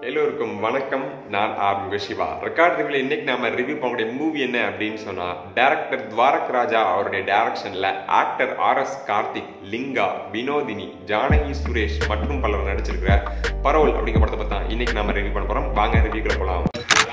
எல்லோருக்கும் வணக்கம் நான் ஆர் சிவா ரெக்கார்ட் ரிவ்யூல இன்னைக்கு நாம ரிவ்யூ பண்ணக்கூடிய மூவி என்ன அப்படின்னு சொன்னா டைரக்டர் துவாரக் ராஜா அவருடைய டைரக்ஷன்ல actor R S Karthik Linga Vinodhini Janaki Suresh மற்றும் பலர் நடிச்சிருக்கிற பரோல் அப்படிங்கிற படத்தை பத்தி தான் இன்னைக்கு நாம ரிவ்யூ பண்ண போறோம் வாங்க ரிவ்யூக்குள்ள போலாம்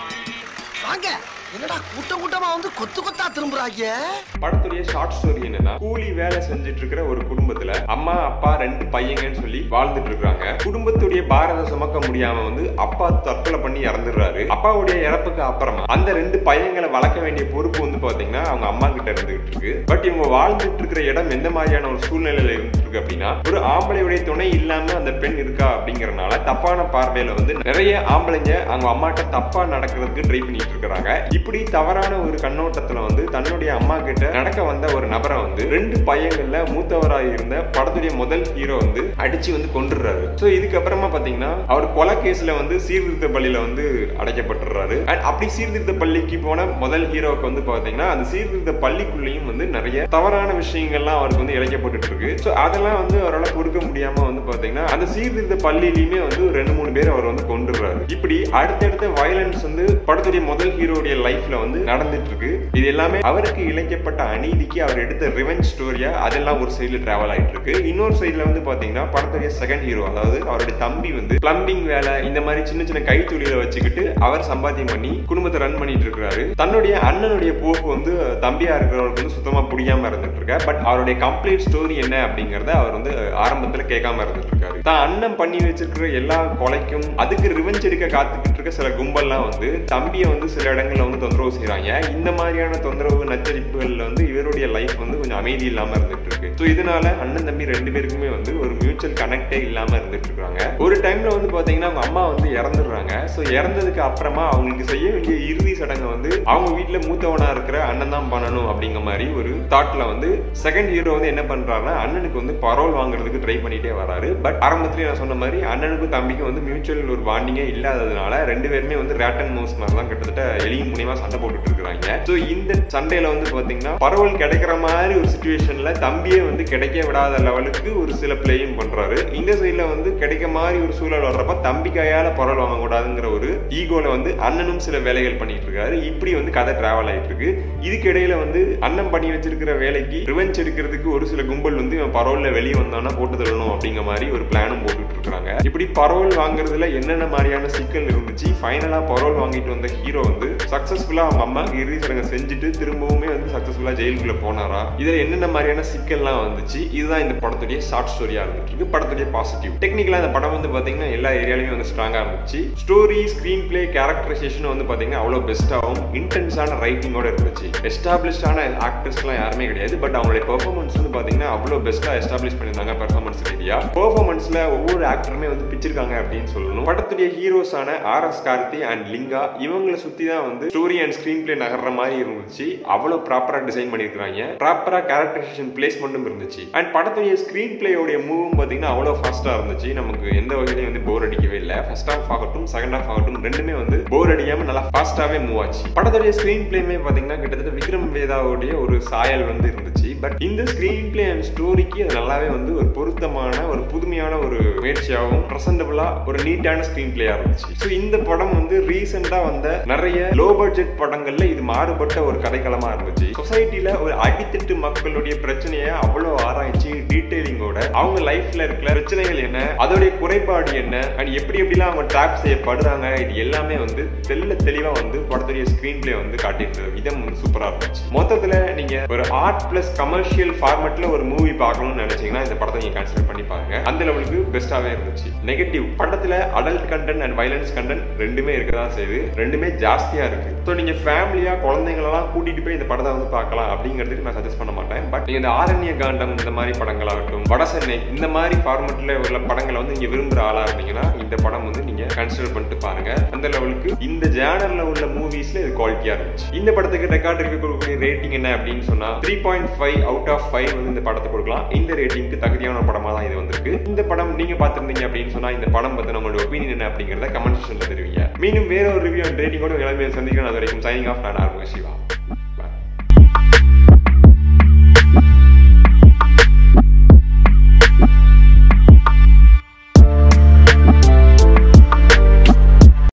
வாங்க என்னடா கூட்டம் கூட்டமா வந்து கொத்து கொத்தா திரும்புறாங்க படத்துடைய ஷார்ட் ஸ்டோரி என்னன்னா கூலி வேலை செஞ்சுட்டு இருக்கிற ஒரு குடும்பத்துல அம்மா அப்பா ரெண்டு பையங்கன்னு சொல்லி வாழ்ந்துட்டு இருக்காங்க குடும்பத்துடைய பாரத சுமக்க முடியாம வந்து அப்பா தற்கொலை பண்ணி இறந்துடுறாரு அப்பாவுடைய இறப்புக்கு அப்புறமா அந்த ரெண்டு பையங்களை வளர்க்க வேண்டிய பொறுப்பு வந்து பாத்தீங்கன்னா அவங்க அம்மா கிட்ட இருந்துகிட்டு இருக்கு பட் இவங்க வாழ்ந்துட்டு இருக்கிற இடம் எந்த மாதிரியான ஒரு சூழ்நிலையில இருந்துட்டு இருக்கு அப்படின்னா ஒரு ஆம்பளையுடைய துணை இல்லாம அந்த பெண் இருக்கா அப்படிங்கறனால தப்பான பார்வையில வந்து நிறைய ஆம்பளைங்க அவங்க அம்மாட்ட தப்பா நடக்கிறதுக்கு ட்ரை பண்ணிட்டு இருக்காங்க இப்படி தவறான ஒரு கண்ணோட்டத்துல வந்து தன்னுடைய அம்மா கிட்ட நடக்க வந்த ஒரு நபரை வந்து ரெண்டு பையங்கள்ல மூத்தவராக இருந்த படத்துடைய முதல் ஹீரோ வந்து அடிச்சு வந்து கொண்டுடுறாரு சோ இதுக்கப்புறமா பாத்தீங்கன்னா அவர் கொலை கேஸ்ல வந்து சீர்திருத்த பள்ளியில வந்து அடைக்கப்பட்டுறாரு அண்ட் அப்படி சீர்திருத்த பள்ளிக்கு போன முதல் ஹீரோவுக்கு வந்து பாத்தீங்கன்னா அந்த சீர்திருத்த பள்ளிக்குள்ளேயும் வந்து நிறைய தவறான விஷயங்கள்லாம் அவருக்கு வந்து இழைக்கப்பட்டு இருக்கு சோ அதெல்லாம் வந்து அவரால் பொறுக்க முடியாம வந்து பாத்தீங்கன்னா அந்த சீர்திருத்த பள்ளியிலுமே வந்து ஒரு ரெண்டு மூணு பேர் அவர் வந்து கொண்டுடுறாரு இப்படி அடுத்தடுத்த வயலன்ஸ் வந்து படத்துடைய முதல் ஹீரோடைய லைஃப்ல வந்து நடந்துட்டு இருக்கு இது எல்லாமே அவருக்கு இழைக்கப்பட்ட அநீதிக்கு அவர் எடுத்த ரிவெஞ்ச் ஸ்டோரியா அதெல்லாம் ஒரு சைடுல டிராவல் ஆயிட்டு இருக்கு இன்னொரு சைடுல வந்து பாத்தீங்கன்னா படத்துடைய செகண்ட் ஹீரோ அதாவது அவருடைய தம்பி வந்து பிளம்பிங் வேலை இந்த மாதிரி சின்ன சின்ன கைத்தொழில வச்சுக்கிட்டு அவர் சம்பாத்தியம் பண்ணி குடும்பத்தை ரன் பண்ணிட்டு இருக்காரு தன்னுடைய அண்ணனுடைய போக்கு வந்து தம்பியா இருக்கிறவருக்கு வந்து சுத்தமா புரியாம இருந்துட்டு இருக்க பட் அவருடைய கம்ப்ளீட் ஸ்டோரி என்ன அப்படிங்கறத அவர் வந்து ஆரம்பத்துல கேட்காம இருந்துட்டு இருக்காரு தான் அண்ணன் பண்ணி வச்சிருக்கிற எல்லா கொலைக்கும் அதுக்கு ரிவெஞ்ச் எடுக்க காத்துக்கிட்டு இருக்க சில கும்பல்லாம் வந்து தம்பியை வந்து சில இடங்கள்ல வந்து தொந்தரவு செய்யறாங்க இந்த மாதிரியான தொந்தரவு நச்சரிப்புகள்ல வந்து இவருடைய லைஃப் வந்து கொஞ்சம் அமைதி இல்லாம இருந்துட்டு இருக்கு ஸோ இதனால அண்ணன் தம்பி ரெண்டு பேருக்குமே வந்து ஒரு மியூச்சுவல் கனெக்டே இல்லாம இருந்துட்டு இருக்காங்க ஒரு டைம்ல வந்து பாத்தீங்கன்னா அவங்க அம்மா வந்து இறந்துடுறாங்க ஸோ இறந்ததுக்கு அப்புறமா அவங்களுக்கு செய்ய வேண்டிய இறுதி சடங்கை வந்து அவங்க வீட்டுல மூத்தவனா இருக்கிற அண்ணன் தான் பண்ணணும் அப்படிங்கிற மாதிரி ஒரு தாட்ல வந்து செகண்ட் ஹீரோ வந்து என்ன பண்றாருன்னா அண்ணனுக்கு வந்து பரோல் வாங்குறதுக்கு ட்ரை பண்ணிட்டே வராரு பட் ஆரம்பத்திலேயே நான் சொன்ன மாதிரி அண்ணனுக்கும் தம்பிக்கும் வந்து மியூச்சுவல் ஒரு பாண்டிங்கே இல்லாததுனால ரெண்டு பேருமே வந்து ரேட் அண்ட் மவுஸ் மாதிரி தான் கிட்டத்தட்ட எலியின் மூலியமா சண்டை போட்டுட்டு இருக்காங்க ஸோ இந்த சண்டையில வந்து பாத்தீங்கன்னா பரவல் கிடைக்கிற மாதிரி ஒரு சுச்சுவேஷன்ல தம்பியே வந்து கிடைக்க விடாத லெவலுக்கு ஒரு சில பிளேயும் பண்றாரு இந்த சைட்ல வந்து கிடைக்க மாதிரி ஒரு சூழல் வர்றப்ப தம்பி கையால பரவல் வாங்கக்கூடாதுங்கிற ஒரு ஈகோல வந்து அண்ணனும் சில வேலைகள் பண்ணிட்டு இருக்காரு இப்படி வந்து கதை டிராவல் ஆயிட்டு இருக்கு இதுக்கு இடையில வந்து அண்ணன் பண்ணி வச்சிருக்கிற வேலைக்கு ரிவெஞ்ச் எடுக்கிறதுக்கு ஒரு சில கும்பல் வந்து இவன் பரவல்ல வெளியே வந்தானா போட்டு தள்ளணும் அப்படிங்கிற மாதிரி ஒரு பிளானும் போட்டுட்டு இருக்காங்க இப்படி பரவல் வாங்குறதுல என்னென்ன மாதிரியான சிக்கல் இருந்துச்சு ஃபைனலா பரவல் வாங்கிட்டு வந்த ஹீரோ வந்து சக்சஸ்ஃபுல்லா அவங்க அம்மா இறுதி சடங்கை செஞ்சுட்டு திரும்பவுமே வந்து சக்சஸ்ஃபுல்லா ஜெயிலுக்குள்ள போனாரா இதுல என்னென்ன மாதிரியான சிக்கல்லாம் வந்துச்சு இதுதான் இந்த படத்துடைய ஷார்ட் ஸ்டோரியா இருந்துட்டு இருக்கு படத்துடைய பாசிட்டிவ் டெக்னிக்கலா இந்த படம் வந்து பாத்தீங்கன்னா எல்லா ஏரியாலையும் வந்து ஸ்ட்ராங்கா இருந்துச்சு ஸ்டோரி ஸ்கிரீன் பிளே கேரக்டரைசேஷன் வந்து பாத்தீங்கன்னா அவ்வளவு பெஸ்டாகவும் இன்டென்ஸான ரைட்டிங்கோட இருந்துச்சு எஸ்டாப்ளிஷ்டான ஆக்டர்ஸ்லாம் யாருமே கிடையாது பட் அவங்களுடைய பெர்ஃபார்மன்ஸ் வந்து பாத்தீங்கன்னா அவ்வளவு பெஸ்டா எஸ்டாப்ளிஷ் பண்ணியிருந்தாங்க பெர்ஃபார்மன்ஸ் ரீதியா பெர்ஃபார்மன்ஸ்ல ஒவ்வொரு ஆக்டருமே வந்து பிச்சிருக்காங்க அப்படின்னு சொல்லணும் படத்துடைய ஹீரோஸான R S Karthi and Linga இவங்களை சுத்தி தான் வந்து ஸ்டோரி அண்ட் ஸ்கிரீன் பிளே நகர்ற மாதிரி இருந்துச்சு அவ்வளவு ப்ராப்பரா டிசைன் பண்ணிருக்காங்க ப்ராப்பரா கேரக்டரைசேஷன் பிளேஸ்மெண்ட்டும் இருந்துச்சு அண்ட் படத்துடைய ஸ்கிரீன் பிளேயோடைய மூவும் பாத்தீங்கன்னா அவ்வளவு ஃபாஸ்டா இருந்துச்சு நமக்கு எந்த வகையிலையும் வந்து போர் அடிக்கவே இல்லை ஃபர்ஸ்ட் ஹாஃப் ஆகட்டும் செகண்ட் ஹாஃப் ஆகட்டும் ரெண்டுமே வந்து போர் அடிக்காம நல்லா ஃபாஸ்டாவே மூவ் ஆச்சு படத்துடைய ஸ்கிரீன் பிளேமே பாத்தீங்கன்னா கிட்டத்தட்ட விக்ரம் வேதாவுடைய ஒரு சாயல் வந்து இருந்துச்சு பட் இந்த ஸ்கிரீன் பிளே அண்ட் ஸ்டோரிக்கு அது நல்லாவே வந்து ஒரு பொருத்தமான ஒரு புதுமையான ஒரு முயற்சியாகவும் ப்ரெசன்டபுளா ஒரு நீட்டான ஸ்கிரீன் பிளேயா இருந்துச்சு ஸோ இந்த படம் வந்து ரீசெண்டா வந்த நிறைய லோ பட்ஜெட் படங்கள்ல இது மாறுபட்ட ஒரு கதைக்களமா இருந்துச்சு சொசைட்டில ஒரு அடித்தட்டு மக்களுடைய பிரச்சனையை அவ்வளவு ஆராய்ச்சி டீட்டெயிலிங்கோட அவங்க லைஃப்ல இருக்கிற பிரச்சனைகள் என்ன அதோடைய குறைபாடு என்ன அண்ட் எப்படி எப்படிலாம் அவங்க ட்ராப் செய்யப்படுறாங்க இது எல்லாமே வந்து தெல்ல தெளிவா வந்து படத்துடைய ஸ்கிரீன் பிளே வந்து காட்டியிருந்தது விதம் வந்து சூப்பரா இருந்துச்சு மொத்தத்துல நீங்க ஒரு ஆர்ட் பிளஸ் கமர்ஷியல் ஃபார்மேட்ல ஒரு மூவி பார்க்கணும்னு நினைச்சீங்கன்னா இந்த படத்தை நீங்க கன்சிடர் பண்ணி பாருங்க அந்த லெவலுக்கு பெஸ்டாவே இருந்துச்சு நெகட்டிவ் படத்துல adult content and violence content ரெண்டுமே இருக்கதான் செய்யுது ரெண்டுமே ஜாஸ்தியா இருக்கு ஸோ நீங்க ஃபேமிலியா குழந்தைங்களெல்லாம் கூட்டிட்டு போய் இந்த படத்தை வந்து பார்க்கலாம் அப்படிங்கிறதுக்கு நான் சஜஸ்ட் பண்ண மாட்டேன் பட் நீங்க இந்த ஆரண்ய காண்டம் இந்த மாதிரி படங்களாகட்டும் வடசென்னை இந்த மாதிரி ஃபார்மெட்ல உள்ள படங்களை வந்து நீங்க விரும்புற ஆளா இருந்தீங்கன்னா இந்த படம் வந்து நீங்க கன்சிடர் பண்ணிட்டு பாருங்க அந்த லெவலுக்கு இந்த ஜேனர்ல உள்ள மூவிஸ்ல இது குவாலிட்டியா இருந்துச்சு இந்த படத்துக்கு ரெக்கார்ட் ரிவ்யூ கொடுக்கக்கூடிய ரேட்டிங் என்ன அப்படின்னு சொன்னா three point five out of five வந்து இந்த படத்தை கொடுக்கலாம் இந்த ரேட்டிங்க்கு தகுதியான படமா தான் இது வந்திருக்கு இந்த படம் நீங்க பார்த்திருந்தீங்க அப்படின்னு சொன்னா இந்த படம் பத்தி உங்களோட ஒப்பீனியன் என்ன அப்படிங்கறத கமெண்ட் செக்ஷன்ல தெரிவிங்க மீண்டும் வேற ஒரு ரிவ்யூ அண்ட் ரேட்டிங்கோட நிலைமையை சந்திக்கிறேன் அது வரைக்கும் சைனிங் ஆஃப் நான் ஆர்வம் சிவா